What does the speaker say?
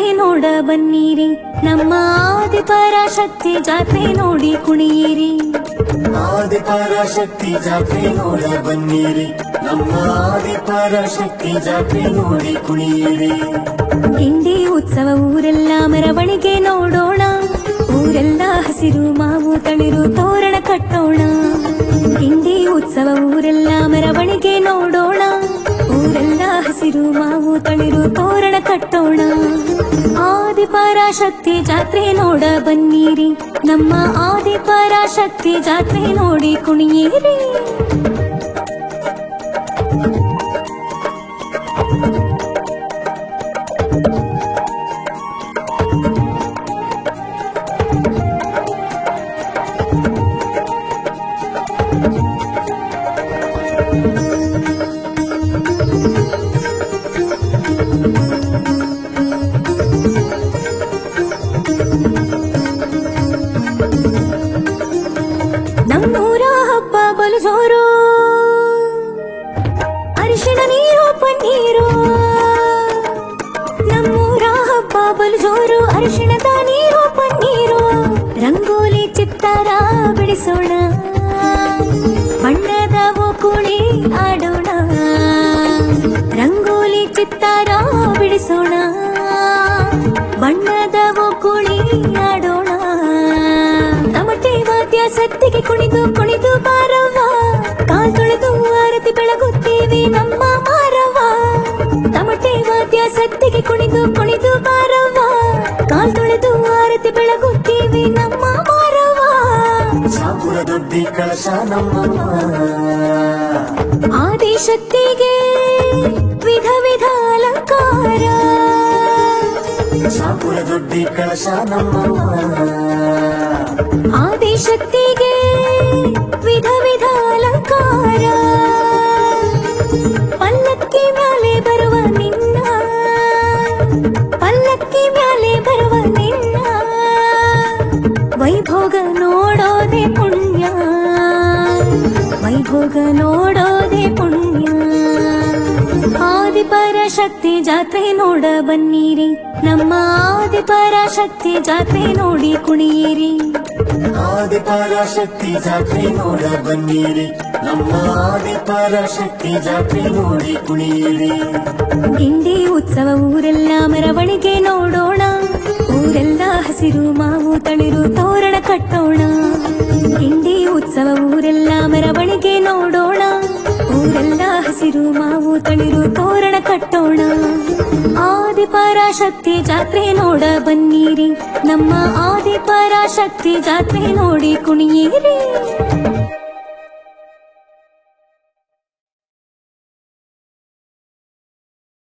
ನೋಡ ಬನ್ನೀರಿ ನಮ್ಮ ಆದಿಪರಾಶಕ್ತಿ ಜಾತ್ರೆ ನೋಡಿ ಕುಣಿಯಿರಿ ಆದಿಪರಾಶಕ್ತಿ ಜಾತ್ರೆ ನೋಡ ಬನ್ನಿರಿ ನಮ್ಮ ಆದಿಪರಾಶಕ್ತಿ ಜಾತ್ರೆ ನೋಡಿ ಕುಣಿಯಿರಿ ಇಂಡಿ ಉತ್ಸವ ಊರೆಲ್ಲ ಮೆರವಣಿಗೆ ನೋಡೋಣ ಊರೆಲ್ಲ ಹಸಿರು ಮಾವು ತಳಿರು ತೋರಣ ಕಟ್ಟೋಣ ಇಂಡಿ ಉತ್ಸವ ಊರೆಲ್ಲ ಮೆರವಣಿಗೆ ನೋಡೋಣ ಊರೆಲ್ಲ ಹಸಿರು ಮಾವು ತಳಿರು ತೋರಣ ಕಟ್ಟೋಣ ಆದಿಪರಾಶಕ್ತಿ ಜಾತ್ರೆ ನೋಡ ಬನ್ನೀರಿ ನಮ್ಮ ಆದಿಪರಾಶಕ್ತಿ ಜಾತ್ರೆ ನೋಡಿ ಕುಣಿಯಿರಿ ನಮ್ಮೂರ ಹಬ್ಬ ಬಲು ಜೋರು ಅರಿಶಿಣ ನೀರು ಪನ್ನೀರು ನಮ್ಮೂರ ಹಬ್ಬ ಬಲು ಜೋರು ಅರಿಶಿಣದ ನೀರು ಪನ್ನೀರು ರಂಗೋಲಿ ಚಿತ್ತಾರ ಬಿಡಿಸೋಣ ಬಣ್ಣದ ಕುಳಿ ಆಡೋಣ ರಂಗೋಲಿ ಚಿತ್ತಾರ ಬಿಡಿಸೋಣ ಬಣ್ಣದ ಕುಳಿ ಆಡೋಣ ತಮಟೆ ವಾದ್ಯ ಸತ್ತಿಗೆ ಕುಣಿದು ಕುಣಿದು ಬಾರವ್ವ ಕಾಲ್ ತೊಳೆದು ಆರತಿ ಬೆಳಗುತ್ತೇವೆ ನಮ್ಮ ಮಾರವ್ವ ತಮಟೆ ವಾದ್ಯ ಸತ್ತಿಗೆ ಕುಣಿದು ಕುಣಿದು ಬಾರವ್ವ ಕಾಲ್ ತೊಳೆದು ಆರತಿ ಬೆಳಗುತ್ತೇವೆ ನಮ್ಮ ಮಾರವ್ವ ಚಾಪುರ ದೊಡ್ಡಿ ಕಳಶ ನಮ್ಮಮ್ಮ ಆದಿಶಕ್ತಿಗೆ ವಿಧ ವಿಧ ಅಲಂಕಾರ ಚಾಪುರ ದೊಡ್ಡಿ ಕಳಶ ನಮ್ಮಮ್ಮ ಆದಿಶಕ್ತಿಗೆ ವಿಧ ವಿಧ ಅಲಂಕಾರ ಪಲ್ಲಕ್ಕಿ ಮ್ಯಾಲೆ ಬರುವ ನಿನ್ನ ಪಲ್ಲಕ್ಕಿ ಮ್ಯಾಲೆ ಬರುವ ನಿನ್ನ ವೈಭೋಗ ನೋಡೋದೆ ಪುಣ್ಯ ವೈಭೋಗ ನೋಡೋದೆ ಪುಣ್ಯ ಆದಿಪರಾಶಕ್ತಿ ಜಾತ್ರೆ ನೋಡ ಬನ್ನೀರಿ ನಮ್ಮ ಆದಿಪರಾಶಕ್ತಿ ಜಾತ್ರೆ ನೋಡಿ ಕುಣಿಯಿರಿ ಆದಿಪರಾಶಕ್ತಿ ಜಾತ್ರೆ ನೋಡ ಬನ್ನಿರಿ ನಮ್ಮ ಆದಿಪರಾಶಕ್ತಿ ಜಾತ್ರೆ ನೋಡಿ ಕುಣಿಯಿರಿ ಇಂಡಿ ಉತ್ಸವ ಊರೆಲ್ಲ ಮೆರವಣಿಗೆ ನೋಡೋಣ ಊರೆಲ್ಲ ಹಸಿರು ಮಾವು ತಳಿರು ತೋರಣ ಕಟ್ಟೋಣ ಇಂಡಿ ಉತ್ಸವ ಊರೆಲ್ಲ ಮೆರವಣಿಗೆ ನೋಡೋಣ ಊರೆಲ್ಲ ಹಸಿರು ಮಾವು ತಳಿರು ತೋರಣ ಕಟ್ಟೋಣ ಆದಿಪರಾಶಕ್ತಿ ಜಾತ್ರೆ ನೋಡ ಬನ್ನೀರಿ ನಮ್ಮ ಆದಿಪರಾಶಕ್ತಿ ಜಾತ್ರೆ ನೋಡಿ ಕುಣಿಯಿರಿ